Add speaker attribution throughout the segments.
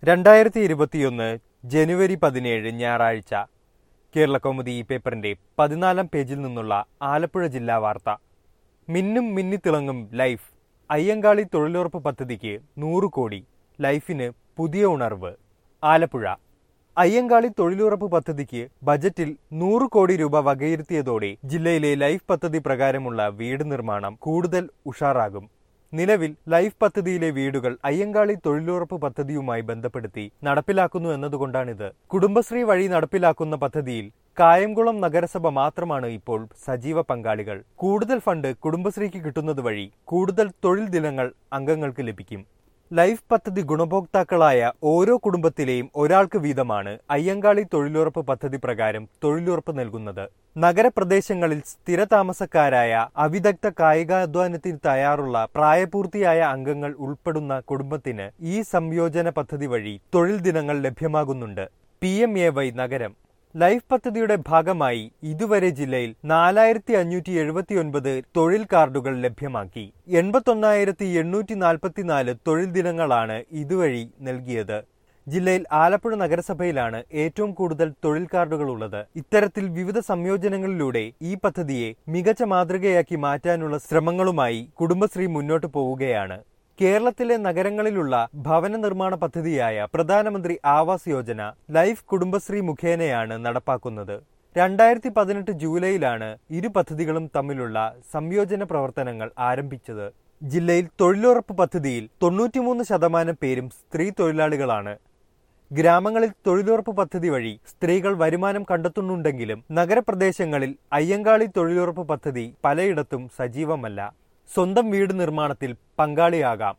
Speaker 1: രണ്ടായിരത്തി ഇരുപത്തിയൊന്ന് ജനുവരി പതിനേഴ് ഞായറാഴ്ച കേരളകൗമുദി ഈ പേപ്പറിന്റെ പതിനാലാം പേജിൽ നിന്നുള്ള ആലപ്പുഴ ജില്ലാ വാർത്ത മിന്നും മിന്നിത്തിളങ്ങും ലൈഫ് അയ്യങ്കാളി തൊഴിലുറപ്പ് പദ്ധതിക്ക് നൂറ് കോടി ലൈഫിന് പുതിയ ഉണർവ് ആലപ്പുഴ അയ്യങ്കാളി തൊഴിലുറപ്പ് പദ്ധതിക്ക് ബജറ്റിൽ നൂറ് കോടി രൂപ വകയിരുത്തിയതോടെ ജില്ലയിലെ ലൈഫ് പദ്ധതി പ്രകാരമുള്ള വീട് നിർമ്മാണം കൂടുതൽ ഉഷാറാകും നിലവിൽ ലൈഫ് പദ്ധതിയിലെ വീടുകൾ അയ്യങ്കാളി തൊഴിലുറപ്പ് പദ്ധതിയുമായി ബന്ധപ്പെടുത്തി നടപ്പിലാക്കുന്നു എന്നതുകൊണ്ടാണിത് കുടുംബശ്രീ വഴി നടപ്പിലാക്കുന്ന പദ്ധതിയിൽ കായംകുളം നഗരസഭ മാത്രമാണ് ഇപ്പോൾ സജീവ പങ്കാളികൾ കൂടുതൽ ഫണ്ട് കുടുംബശ്രീക്ക് കിട്ടുന്നത് വഴി കൂടുതൽ തൊഴിൽ ദിനങ്ങൾ അംഗങ്ങൾക്ക് ലഭിക്കും ലൈഫ് പദ്ധതി ഗുണഭോക്താക്കളായ ഓരോ കുടുംബത്തിലെയും ഒരാൾക്ക് വീതമാണ് അയ്യങ്കാളി തൊഴിലുറപ്പ് പദ്ധതി പ്രകാരം തൊഴിലുറപ്പ് നൽകുന്നത് നഗരപ്രദേശങ്ങളിൽ സ്ഥിരതാമസക്കാരായ അവിദഗ്ധ കായികാധ്വാനത്തിന് തയ്യാറുള്ള പ്രായപൂർത്തിയായ അംഗങ്ങൾ ഉൾപ്പെടുന്ന കുടുംബത്തിന് ഈ സംയോജന പദ്ധതി വഴി തൊഴിൽ ദിനങ്ങൾ ലഭ്യമാകുന്നുണ്ട് പി എം എ വൈ നഗരം ലൈഫ് പദ്ധതിയുടെ ഭാഗമായി ഇതുവരെ ജില്ലയിൽ നാലായിരത്തി അഞ്ഞൂറ്റി എഴുപത്തി ഒൻപത് തൊഴിൽ കാർഡുകൾ ലഭ്യമാക്കി എൺപത്തൊന്നായിരത്തി എണ്ണൂറ്റി നാൽപ്പത്തിനാല് തൊഴിൽ ദിനങ്ങളാണ് ഇതുവഴി നൽകിയത് ജില്ലയിൽ ആലപ്പുഴ നഗരസഭയിലാണ് ഏറ്റവും കൂടുതൽ തൊഴിൽ കാർഡുകൾ ഉള്ളത് ഇത്തരത്തിൽ വിവിധ സംയോജനങ്ങളിലൂടെ ഈ പദ്ധതിയെ മികച്ച മാതൃകയാക്കി മാറ്റാനുള്ള ശ്രമങ്ങളുമായി കുടുംബശ്രീ മുന്നോട്ടു പോവുകയാണ് കേരളത്തിലെ നഗരങ്ങളിലുള്ള ഭവന നിർമ്മാണ പദ്ധതിയായ പ്രധാനമന്ത്രി ആവാസ് യോജന ലൈഫ് കുടുംബശ്രീ മുഖേനയാണ് നടപ്പാക്കുന്നത് രണ്ടായിരത്തി പതിനെട്ട് ജൂലൈയിലാണ് ഇരു പദ്ധതികളും തമ്മിലുള്ള സംയോജന പ്രവർത്തനങ്ങൾ ആരംഭിച്ചത് ജില്ലയിൽ തൊഴിലുറപ്പ് പദ്ധതിയിൽ തൊണ്ണൂറ്റിമൂന്ന് ശതമാനം പേരും സ്ത്രീ തൊഴിലാളികളാണ് ഗ്രാമങ്ങളിൽ തൊഴിലുറപ്പ് പദ്ധതി വഴി സ്ത്രീകൾ വരുമാനം കണ്ടെത്തുന്നുണ്ടെങ്കിലും നഗരപ്രദേശങ്ങളിൽ അയ്യങ്കാളി തൊഴിലുറപ്പ് പദ്ധതി പലയിടത്തും സജീവമല്ല സ്വന്തം വീട് നിർമ്മാണത്തിൽ പങ്കാളിയാകാം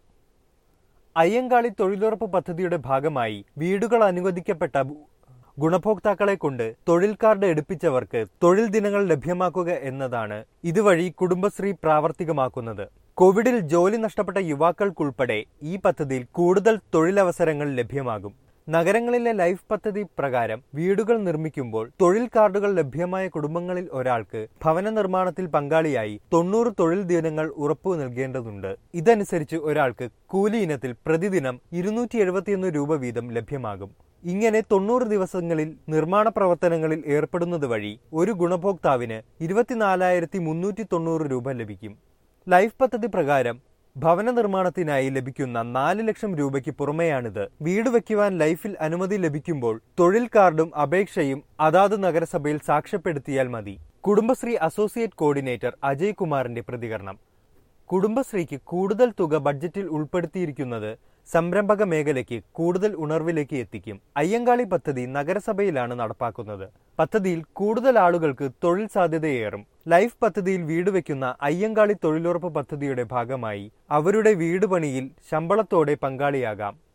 Speaker 1: അയ്യങ്കാളി തൊഴിലുറപ്പ് പദ്ധതിയുടെ ഭാഗമായി വീടുകൾ അനുവദിക്കപ്പെട്ട ഗുണഭോക്താക്കളെ കൊണ്ട് തൊഴിൽ കാർഡ് എടുപ്പിച്ചവർക്ക് തൊഴിൽ ദിനങ്ങൾ ലഭ്യമാക്കുക എന്നതാണ് ഇതുവഴി കുടുംബശ്രീ പ്രാവർത്തികമാക്കുന്നത് കോവിഡിൽ ജോലി നഷ്ടപ്പെട്ട യുവാക്കൾക്കുൾപ്പെടെ ഈ പദ്ധതിയിൽ കൂടുതൽ തൊഴിലവസരങ്ങൾ ലഭ്യമാകും നഗരങ്ങളിലെ ലൈഫ് പദ്ധതി പ്രകാരം വീടുകൾ നിർമ്മിക്കുമ്പോൾ തൊഴിൽ കാർഡുകൾ ലഭ്യമായ കുടുംബങ്ങളിൽ ഒരാൾക്ക് ഭവന നിർമ്മാണത്തിൽ പങ്കാളിയായി തൊണ്ണൂറ് തൊഴിൽ ദിനങ്ങൾ ഉറപ്പു നൽകേണ്ടതുണ്ട് ഇതനുസരിച്ച് ഒരാൾക്ക് കൂലി ഇനത്തിൽ പ്രതിദിനം ഇരുന്നൂറ്റി എഴുപത്തിയൊന്ന് രൂപ വീതം ലഭ്യമാകും ഇങ്ങനെ തൊണ്ണൂറ് ദിവസങ്ങളിൽ നിർമ്മാണ പ്രവർത്തനങ്ങളിൽ ഏർപ്പെടുന്നത് വഴി ഒരു ഗുണഭോക്താവിന് ഇരുപത്തിനാലായിരത്തി മുന്നൂറ്റി തൊണ്ണൂറ് രൂപ ലഭിക്കും ലൈഫ് പദ്ധതി പ്രകാരം ഭവന നിർമ്മാണത്തിനായി ലഭിക്കുന്ന നാല് ലക്ഷം രൂപയ്ക്ക് പുറമെയാണിത് വീട് വയ്ക്കുവാൻ ലൈഫിൽ അനുമതി ലഭിക്കുമ്പോൾ തൊഴിൽ കാർഡും അപേക്ഷയും അതാത് നഗരസഭയിൽ സാക്ഷ്യപ്പെടുത്തിയാൽ മതി കുടുംബശ്രീ അസോസിയേറ്റ് കോർഡിനേറ്റർ അജയ് കുമാറിന്റെ പ്രതികരണം കുടുംബശ്രീക്ക് കൂടുതൽ തുക ബഡ്ജറ്റിൽ ഉൾപ്പെടുത്തിയിരിക്കുന്നത് സംരംഭക മേഖലയ്ക്ക് കൂടുതൽ ഉണർവിലേക്ക് എത്തിക്കും അയ്യങ്കാളി പദ്ധതി നഗരസഭയിലാണ് നടപ്പാക്കുന്നത് പദ്ധതിയിൽ കൂടുതൽ ആളുകൾക്ക് തൊഴിൽ സാധ്യതയേറും ലൈഫ് പദ്ധതിയിൽ വീട് വയ്ക്കുന്ന അയ്യങ്കാളി തൊഴിലുറപ്പ് പദ്ധതിയുടെ ഭാഗമായി അവരുടെ വീട് പണിയിൽ ശമ്പളത്തോടെ പങ്കാളിയാകാം